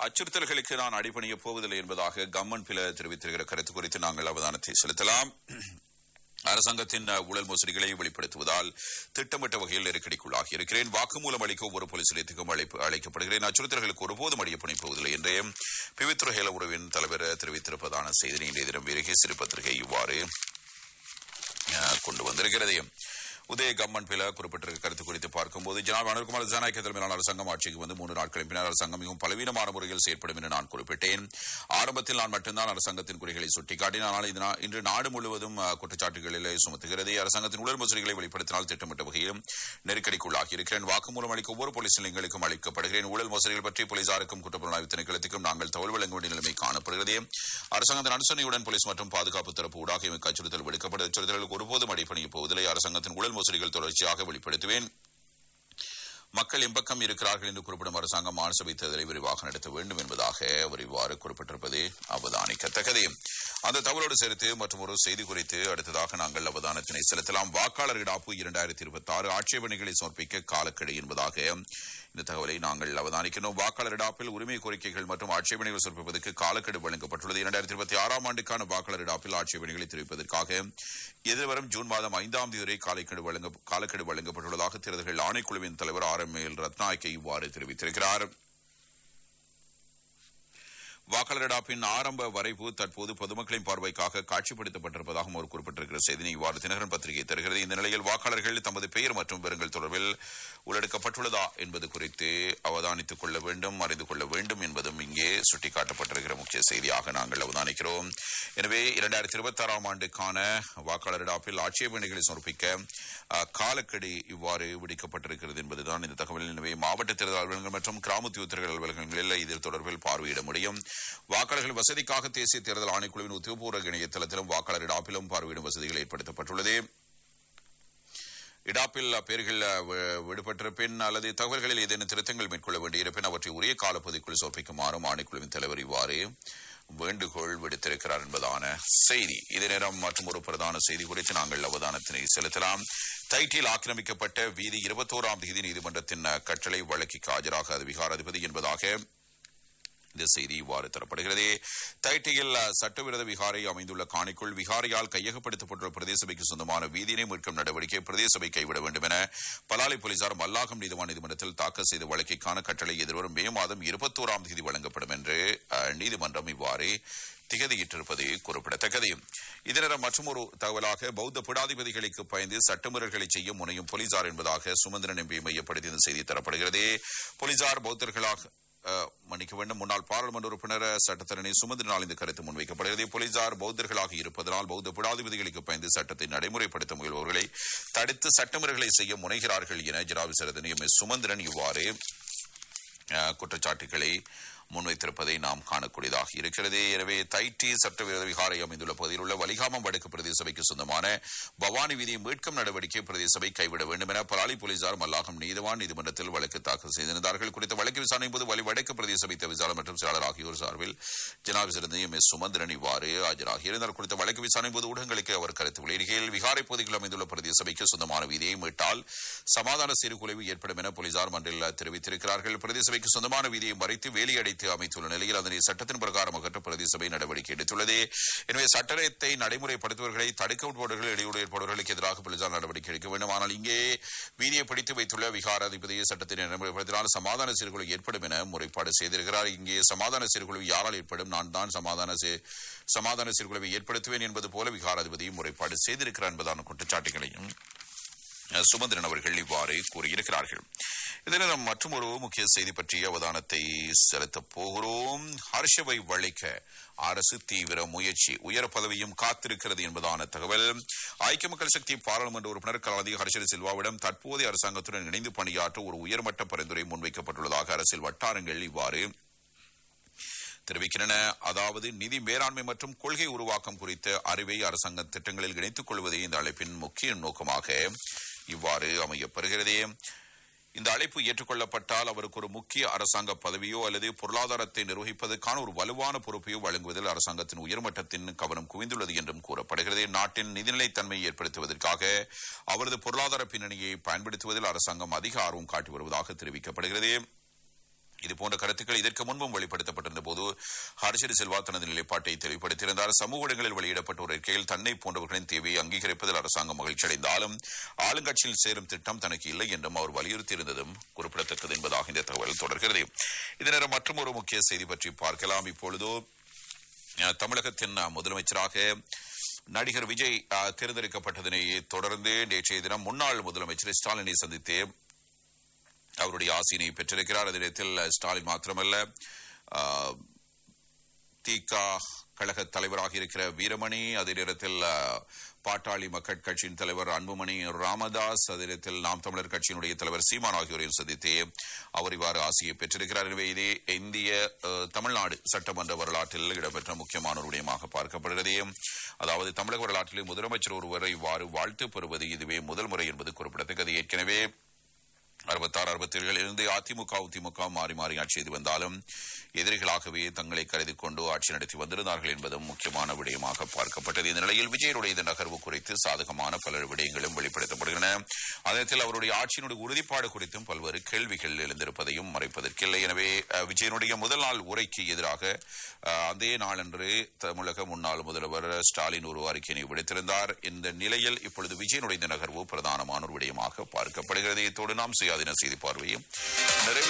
அச்சுறுத்தல்களுக்கு நான் அடிபணியப் போவதில்லை என்பதாக கம்மன் பில தெரிவித்திருக்கிற கருத்து குறித்து நாங்கள் அவதானத்தை செலுத்தலாம் அரசாங்கத்தின் அஹ், ஊழல் மோசடிகளை வெளிப்படுத்துவதால் திட்டமிட்ட வகையில் நெருக்கடிக்குள்ளாகி இருக்கிறேன் வாக்குமூலம் அளிக்க ஒவ்வொரு போலீஸ் நிலையத்துக்கும் அழைப்பு அழைக்கப்படுகிறேன் அச்சுறுத்தல்களுக்கு ஒருபோதும் அடியப்பணி போவதில்லை என்று பிவித்துறை ஹேல உறவின் தலைவர் தெரிவித்திருப்பதான செய்தி இன்றைய தினம் வீரகே சிறு பத்திரிகை இவ்வாறு அஹ், கொண்டு வந்திருக்கிறது உதய கம்மன் பில குறிப்பிட்டிருக்க கருத்து குறித்து பார்க்கும்போது ஜனாப் அனுர்குமார் ஜனநாயக தலைமையிலான அரசாங்கம் ஆட்சிக்கு வந்து மூன்று நாட்களின் பின்னர் அரசாங்கம் மிகவும் பலவீனமான முறையில் செயற்படும் என்று நான் குறிப்பிட்டேன் ஆரம்பத்தில் நான் மட்டும்தான் அரசாங்கத்தின் குறைகளை சுட்டிக்காட்டினேன் ஆனால் இது நா- இன்று நாடு முழுவதும் அஹ், குற்றச்சாட்டுகளிலே சுமத்துகிறது அரசாங்கத்தின் உடல் மோசடிகளை வெளிப்படுத்தினால் திட்டமிட்ட வகையில் நெருக்கடிக்குள்ளாகி இருக்கிறேன் வாக்குமூலம் அளிக்க ஒவ்வொரு போலீஸ் நிலையங்களுக்கும் அளிக்கப்படுகிறேன் ஊழல் மோசடிகள் பற்றி போலீசாருக்கும் குற்றப்புலனாய்வு திணைக்களத்துக்கும் நாங்கள் தகவல் வழங்க வேண்டிய நிலைமை காணப்படுகிறது அரசாங்கத்தின் அனுசரணையுடன் போலீஸ் மற்றும் பாதுகாப்பு தரப்பு ஊடாக எமக்கு அச்சுறுத்தல் விடுக்கப்பட்ட அச்சுறுத்தல்களுக்கு ஒருபோதும் அடிப்பணிய போவதில்லை அரசாங்கத்தின் ஊழல் மோசடிகள் தொடர்ச்சியாக வெளிப்படுத்துவேன் மக்கள் எம்பக்கம் இருக்கிறார்கள் என்று குறிப்பிடும் அரசாங்கம் மாநிலசபை தேர்தலை விரிவாக நடத்த வேண்டும் என்பதாக அவர் இவ்வாறு குறிப்பிட்டிருப்பது அவதானிக்கத்தக்கது அந்த தகவலோடு சேர்த்து மற்றும் ஒரு செய்தி குறித்து அடுத்ததாக நாங்கள் அவதானத்தினை செலுத்தலாம் வாக்காளர் இடாப்பு இரண்டாயிரத்தி இருபத்தி ஆறு ஆட்சேபனைகளை சமர்ப்பிக்க காலக்கெடு என்பதாக இந்த தகவலை நாங்கள் அவதானிக்கிறோம் வாக்காளர் இடாப்பில் உரிமை கோரிக்கைகள் மற்றும் ஆட்சேபனைகள் சமர்ப்பிப்பதற்கு காலக்கெடு வழங்கப்பட்டுள்ளது இரண்டாயிரத்தி இருபத்தி ஆறாம் ஆண்டுக்கான வாக்காளர் இடாப்பில் ஆட்சேபனைகளை தெரிவிப்பதற்காக எதிர்வரும் ஜூன் மாதம் ஐந்தாம் தேதி வரை காலக்கெடு வழங்க காலக்கெடு வழங்கப்பட்டுள்ளதாக தேர்தல்கள் ஆணைக்குழுவின் தலைவர் ஆர் எம் எல் ரத்நாயக்கே இவ்வாறு தெரிவித்திருக்கிறார் வாக்காளரிடாப்பின் ஆரம்ப வரைவு தற்போது பொதுமக்களின் பார்வைக்காக காட்சிப்படுத்தப்பட்டிருப்பதாகவும் அவர் குறிப்பிட்டிருக்கிற செய்தினை இவ்வாறு தினகரன் பத்திரிகை தருகிறது இந்த நிலையில் வாக்காளர்கள் தமது பெயர் மற்றும் விவரங்கள் தொடர்பில் உள்ளடக்கப்பட்டுள்ளதா என்பது குறித்து அவதானித்துக் கொள்ள வேண்டும் அறிந்து கொள்ள வேண்டும் என்பதும் இங்கே சுட்டிக்காட்டப்பட்டிருக்கிற முக்கிய செய்தியாக நாங்கள் அவதானிக்கிறோம் எனவே இரண்டாயிரத்தி இருபத்தி ஆறாம் ஆண்டுக்கான வாக்காளரிடாப்பில் ஆட்சேபனைகளை சமர்ப்பிக்க அஹ், காலக்கெடு இவ்வாறு விடுக்கப்பட்டிருக்கிறது என்பதுதான் இந்த தகவல் எனவே மாவட்ட தேர்தல் அலுவலகங்கள் மற்றும் கிராம தேர்தல் அலுவலகங்களில் இது தொடர்பில் பார்வையிட முடியும் வாக்காளர்கள் வசதிக்காக தேசிய தேர்தல் ஆணைக்குழுவின் உத்தியோகபூர்வ இணையதளத்திலும் வாக்காளர் இடாப்பிலும் பார்வையிடும் வசதிகள் ஏற்படுத்தப்பட்டுள்ளது இடாப்பில் பெயர்கள் வி- விடுபட்டிருப்பின் அல்லது தகவல்களில் ஏதேனும் திருத்தங்கள் மேற்கொள்ள வேண்டியிருப்பின் அவற்றை உரிய காலப்பகுதிக்குள் சமர்ப்பிக்குமாறும் ஆணைக்குழுவின் தலைவர் இவ்வாறு வேண்டுகோள் விடுத்திருக்கிறார் என்பதான செய்தி இதே நேரம் மற்றும் ஒரு பிரதான செய்தி குறித்து நாங்கள் அவதானத்தினை செலுத்தலாம் தைட்டில் ஆக்கிரமிக்கப்பட்ட வீதி இருபத்தோராம் தேதி நீதிமன்றத்தின் அஹ், கட்டளை வழக்கிற்கு ஆஜராக அது விகாராதிபதி என்பதாக இந்த செய்தி இவ்வாறு தரப்படுகிறது தைட்டியில் அஹ், சட்டவிரோத விகாரை அமைந்துள்ள காணிக்குள் விகாரியால் கையகப்படுத்தப்பட்டுள்ள பிரதேச சபைக்கு சொந்தமான வீதியினை மீட்கும் நடவடிக்கை பிரதேச சபை கைவிட வேண்டும் என பலாலி போலீசார் மல்லாகம் நீதிவான் நீதிமன்றத்தில் தாக்கல் செய்த வழக்கிற்கான கட்டளை எதிர்வரும் மே மாதம் இருபத்தோராம் தேதி வழங்கப்படும் என்று அஹ், நீதிமன்றம் இவ்வாறு திகதியிட்டிருப்பது குறிப்பிடத்தக்கது இதனிடம் மற்றொரு தகவலாக பௌத்த பிடாதிபதிகளுக்கு பயந்து சட்டமீறல்களை செய்ய முனையும் போலீசார் என்பதாக சுமந்திரன் எம்பி மையப்படுத்தி இந்த செய்தி தரப்படுகிறது போலீசார் பௌத்தர்களாக அஹ், மன்னிக்க வேண்டும் முன்னாள் பாராளுமன்ற உறுப்பினர் சட்டத்தரணி சுமந்திரனால் இந்த கருத்து முன்வைக்கப்படுகிறது போலீசார் பௌத்தர்களாக இருப்பதனால் பௌத்த பிடாதிபதிகளுக்கு பயந்து சட்டத்தை நடைமுறைப்படுத்த முயல்பவர்களை தடுத்து சட்டமுறைகளை செய்ய முனைகிறார்கள் என ஜனாபிசரதனி எம் எஸ் சுமந்திரன் இவ்வாறு அஹ், குற்றச்சாட்டுகளை முன்வைத்திருப்பதை நாம் காணக்கூடியதாக இருக்கிறது எனவே தைட்டி சட்டவிரோத விகாரை அமைந்துள்ள பகுதியில் உள்ள வலிகாமம் வடக்கு பிரதேச சபைக்கு சொந்தமான பவானி வீதியை மீட்கும் நடவடிக்கை பிரதேச சபை கைவிட வேண்டும் என பலாலி போலீசார் மல்லாகம் நீதிவான் நீதிமன்றத்தில் வழக்கு தாக்கல் செய்திருந்தார்கள் குறித்த வழக்கு விசாரணை போது வலி வடக்கு பிரதேச சபை தவிசாளர் மற்றும் செயலாளர் ஆகியோர் சார்பில் ஜனாபிசிறந்த எம் எஸ் சுமந்திரன் இவ்வாறு ஆஜராகியிருந்தார் குறித்த வழக்கு விசாரணை போது ஊடகங்களுக்கு அவர் கருத்து வெளியிடுகையில் விகாரை பகுதியில் அமைந்துள்ள பிரதேச சபைக்கு சொந்தமான வீதியை மீட்டால் சமாதான சீர்குலைவு ஏற்படும் என போலீசார் மன்றில் தெரிவித்திருக்கிறார்கள் பிரதேச சபைக்கு சொந்தமான வீதியை மறைத்து வேலி அடைத்து அமைத்துள்ள நிலையில் அதனை சட்டத்தின் பிரகாரம் அகற்ற பிரதேச சபை நடவடிக்கை எடுத்துள்ளது எனவே சட்டத்தை நடைமுறைப்படுத்துவர்களை தடுக்க விடுபவர்கள் இடையூறு ஏற்படுவர்களுக்கு எதிராக போலீசார் நடவடிக்கை எடுக்க வேண்டும் ஆனால் இங்கே வீதியை பிடித்து வைத்துள்ள விகாராதிபதியை சட்டத்தை நடைமுறைப்படுத்தினால் சமாதான சீர்குலைவு ஏற்படும் என முறைப்பாடு செய்திருக்கிறார் இங்கே சமாதான சீர்குலைவு யாரால் ஏற்படும் நான் தான் சமாதான சீ- சமாதான சீர்குலைவை ஏற்படுத்துவேன் என்பது போல விகாராதிபதியும் முறைப்பாடு செய்திருக்கிறார் என்பதான குற்றச்சாட்டுகளையும் அஹ், சுமந்திரன் அவர்கள் இவ்வாறு கூறியிருக்கிறார்கள் இதனிடம் மற்றும் ஒரு முக்கிய செய்தி பற்றிய அவதானத்தை செலுத்தப் போகிறோம் ஹர்ஷவை வளைக்க அரசு தீவிர முயற்சி உயர் பதவியும் காத்திருக்கிறது என்பதான தகவல் ஐக்கிய மக்கள் சக்தி பாராளுமன்ற உறுப்பினர் கலாநிதி ஹர்ஷரி சில்வாவிடம் தற்போதைய அரசாங்கத்துடன் இணைந்து பணியாற்ற ஒரு உயர்மட்ட பரிந்துரை முன்வைக்கப்பட்டுள்ளதாக அரசியல் வட்டாரங்கள் இவ்வாறு தெரிவிக்கின்றன அதாவது நிதி மேலாண்மை மற்றும் கொள்கை உருவாக்கம் குறித்த அறிவை அரசாங்க திட்டங்களில் இணைத்துக் கொள்வதே இந்த அழைப்பின் முக்கிய நோக்கமாக இவ்வாறு அமையப்பெறுகிறது இந்த அழைப்பு ஏற்றுக்கொள்ளப்பட்டால் அவருக்கு ஒரு முக்கிய அரசாங்க பதவியோ அல்லது பொருளாதாரத்தை நிர்வகிப்பதற்கான ஒரு வலுவான பொறுப்பையோ வழங்குவதில் அரசாங்கத்தின் உயர்மட்டத்தின் கவனம் குவிந்துள்ளது என்றும் கூறப்படுகிறது நாட்டின் நிதிநிலைத்தன்மையை ஏற்படுத்துவதற்காக அவரது பொருளாதார பின்னணியை பயன்படுத்துவதில் அரசாங்கம் அதிக ஆர்வம் காட்டி வருவதாக தெரிவிக்கப்படுகிறது இது போன்ற கருத்துக்கள் இதற்கு முன்பும் வெளிப்படுத்தப்பட்டிருந்த போது ஹர்ஷரி செல்வா தனது நிலைப்பாட்டை தெளிவுபடுத்தியிருந்தார் சமூக இடங்களில் வெளியிடப்பட்ட ஒரு அறிக்கையில் தன்னை போன்றவர்களின் தேவையை அங்கீகரிப்பதில் அரசாங்கம் மகிழ்ச்சி அடைந்தாலும் ஆளுங்கட்சியில் சேரும் திட்டம் தனக்கு இல்லை என்றும் அவர் வலியுறுத்தியிருந்ததும் குறிப்பிடத்தக்கது என்பதாக இந்த தகவல் தொடர்கிறது இதனிடம் மற்றும் ஒரு முக்கிய செய்தி பற்றி பார்க்கலாம் இப்பொழுதோ அஹ், தமிழகத்தின் அஹ், முதலமைச்சராக நடிகர் விஜய் அஹ், தேர்ந்தெடுக்கப்பட்டதனை தொடர்ந்து நேற்றைய தினம் முன்னாள் முதலமைச்சர் ஸ்டாலினை சந்தித்து அவருடைய ஆசீனை பெற்றிருக்கிறார் அதே நேரத்தில் ஸ்டாலின் மாத்திரமல்ல ஆஹ், திக கழக தலைவராக இருக்கிற வீரமணி அதே நேரத்தில் ஆஹ், பாட்டாளி மக்கள் கட்சியின் தலைவர் அன்புமணி ராமதாஸ் அதே நேரத்தில் நாம் தமிழர் கட்சியினுடைய தலைவர் சீமான் ஆகியோரையும் சந்தித்து அவர் இவ்வாறு ஆசையை பெற்றிருக்கிறார் எனவே இது இந்திய ஆஹ், தமிழ்நாடு சட்டமன்ற வரலாற்றில் இடம்பெற்ற முக்கியமான ஒரு விடயமாக பார்க்கப்படுகிறது அதாவது தமிழக வரலாற்றிலே முதலமைச்சர் ஒருவரை இவ்வாறு வாழ்த்து பெறுவது இதுவே முதல் முறை என்பது குறிப்பிடத்தக்கது ஏற்கனவே அறுபத்தாறு அறுபத்தி ஏழில் இருந்து அதிமுக திமுக மாறி மாறி ஆட்சி செய்து வந்தாலும் எதிரிகளாகவே தங்களை கருதி கொண்டு ஆட்சி நடத்தி வந்திருந்தார்கள் என்பதும் முக்கியமான விடயமாக பார்க்கப்பட்டது இந்த நிலையில் விஜயனுடைய இந்த நகர்வு குறித்து சாதகமான பல விடயங்களும் வெளிப்படுத்தப்படுகின்றன அதேத்தில் அவருடைய ஆட்சியினுடைய உறுதிப்பாடு குறித்தும் பல்வேறு கேள்விகள் எழுந்திருப்பதையும் மறைப்பதற்கில்லை எனவே அஹ், விஜயனுடைய முதல் நாள் உரைக்கு எதிராக அஹ், அதே நாளன்று தமிழக முன்னாள் முதல்வர் ஸ்டாலின் ஒரு அறிக்கையினை விடுத்திருந்தார் இந்த நிலையில் இப்பொழுது விஜயனுடைய இந்த நகர்வு பிரதானமான ஒரு விடயமாக பார்க்கப்படுகிறது இத்தோடு நாம் சுயாதீன செய்தி பார்வையும் நிறைவு